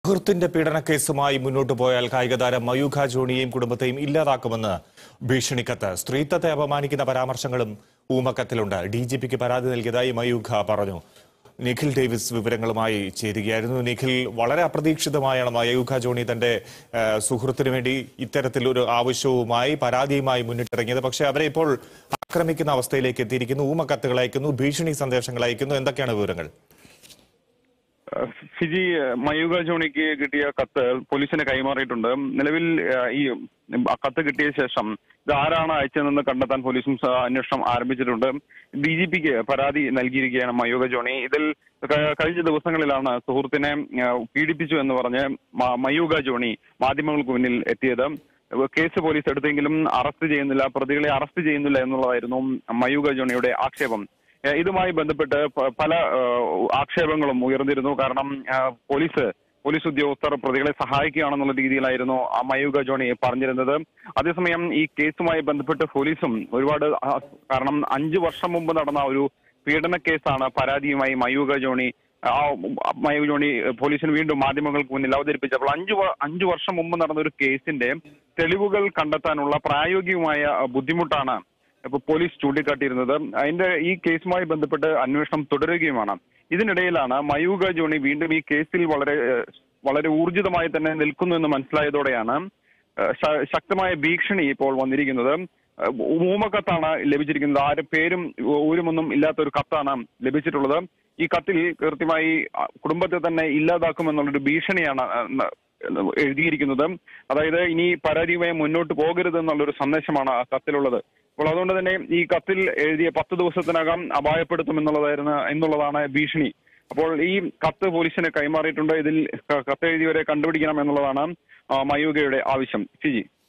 സുഹൃത്തിന്റെ പീഡനക്കേസുമായി മുന്നോട്ടു പോയാൽ കായികതാരം മയൂഖ ജോണിയെയും കുടുംബത്തെയും ഇല്ലാതാക്കുമെന്ന് ഭീഷണിക്കത്ത് സ്ത്രീത്വത്തെ അപമാനിക്കുന്ന പരാമർശങ്ങളും ഊമക്കത്തിലുണ്ട് ഡി ജി പിക്ക് പരാതി നൽകിയതായി മയൂഖ പറഞ്ഞു നിഖിൽ ഡേവിസ് വിവരങ്ങളുമായി ചേരുകയായിരുന്നു നിഖിൽ വളരെ അപ്രതീക്ഷിതമായാണ് മയൂഖ ജോണി തന്റെ ആ, സുഹൃത്തിനു വേണ്ടി ഇത്തരത്തിൽ ഒരു ആവശ്യവുമായി പരാതിയുമായി മുന്നിട്ടിറങ്ങിയത് പക്ഷേ അവരെ ഇപ്പോൾ ആക്രമിക്കുന്ന അവസ്ഥയിലേക്ക് എത്തിയിരിക്കുന്നു ഊമക്കത്തുകൾ അയക്കുന്നു ഭീഷണി സന്ദേശങ്ങൾ അയക്കുന്നു എന്തൊക്കെയാണ് വിവരങ്ങൾ ഫിജി മയൂക ജോണിക്ക് കിട്ടിയ കത്ത് പോലീസിന് കൈമാറിയിട്ടുണ്ട് നിലവിൽ ആ, ഈ ആ കത്ത് കിട്ടിയ ശേഷം ഇത് ആരാണ് അയച്ചതെന്ന് കണ്ടെത്താൻ പോലീസും സ- അന്വേഷണം ആരംഭിച്ചിട്ടുണ്ട് ഡി ജി പിക്ക് പരാതി നൽകിയിരിക്കുകയാണ് മയൂക ജോണി ഇതിൽ ക- കഴിഞ്ഞ ദിവസങ്ങളിലാണ് സുഹൃത്തിനെ ആ, പീഡിപ്പിച്ചു എന്ന് പറഞ്ഞ് മ- മയൂക ജോണി മാധ്യമങ്ങൾക്ക് മുന്നിൽ എത്തിയത് കേസ് പോലീസ് എടുത്തെങ്കിലും അറസ്റ്റ് ചെയ്യുന്നില്ല പ്രതികളെ അറസ്റ്റ് ചെയ്യുന്നില്ല എന്നുള്ളതായിരുന്നു മയൂക ജോണിയുടെ ആക്ഷേപം ഏഹ് ഇതുമായി ബന്ധപ്പെട്ട് പ- പല ഏഹ്, ആക്ഷേപങ്ങളും ഉയർന്നിരുന്നു കാരണം ഏഹ്, പോലീസ് പോലീസ് ഉദ്യോഗസ്ഥർ പ്രതികളെ സഹായിക്കുകയാണെന്നുള്ള രീതിയിലായിരുന്നു ആ മയൂക ജോണി പറഞ്ഞിരുന്നത് അതേസമയം ഈ കേസുമായി ബന്ധപ്പെട്ട് പോലീസും ഒരുപാട് ആ, കാരണം അഞ്ചു വർഷം മുമ്പ് നടന്ന ഒരു പീഡന കേസാണ് പരാതിയുമായി മയൂക ജോണി ആ മയൂക ജോണി പോലീസിന് വീണ്ടും മാധ്യമങ്ങൾക്ക് മുന്നിൽ അവതരിപ്പിച്ചപ്പോൾ അഞ്ചു വ- അഞ്ചു വർഷം മുമ്പ് നടന്ന ഒരു കേസിന്റെ തെളിവുകൾ കണ്ടെത്താനുള്ള പ്രായോഗികമായ ബുദ്ധിമുട്ടാണ് ഇപ്പൊ പോലീസ് ചൂണ്ടിക്കാട്ടിയിരുന്നത് അതിന്റെ ഈ കേസുമായി ബന്ധപ്പെട്ട് അന്വേഷണം തുടരുകയുമാണ് ഇതിനിടയിലാണ് മയൂക ജോണി വീണ്ടും ഈ കേസിൽ വളരെ ഏഹ്, വളരെ ഊർജിതമായി തന്നെ നിൽക്കുന്നു എന്ന് മനസ്സിലായതോടെയാണ് ഏഹ്, ശ- ശക്തമായ ഭീഷണി ഇപ്പോൾ വന്നിരിക്കുന്നത് ഏഹ്, ഊമക്കത്താണ് ലഭിച്ചിരിക്കുന്നത് ആരും പേരും ഊരുമൊന്നും ഇല്ലാത്ത ഒരു കത്താണ് ലഭിച്ചിട്ടുള്ളത് ഈ കത്തിൽ കൃത്യമായി ആ, കുടുംബത്തെ തന്നെ ഇല്ലാതാക്കുമെന്നുള്ളൊരു ഭീഷണിയാണ് ഏഹ്, എഴുതിയിരിക്കുന്നത് അതായത് ഇനി പരാതിയുമായി മുന്നോട്ട് പോകരുത് എന്നുള്ളൊരു സന്ദേശമാണ് ആ കത്തിലുള്ളത് അപ്പോൾ അതുകൊണ്ട് തന്നെ ഈ കത്തിൽ എഴുതിയ പത്ത് ദിവസത്തിനകം അപായപ്പെടുത്തും എന്നുള്ളതായിരുന്നു എന്നുള്ളതാണ് ഭീഷണി അപ്പോൾ ഈ കത്ത് പോലീസിന് കൈമാറിയിട്ടുണ്ട് ഇതിൽ ക- കത്ത് എഴുതിയവരെ കണ്ടുപിടിക്കണം എന്നുള്ളതാണ് ആ, മയൂകയുടെ ആവശ്യം ഫിജി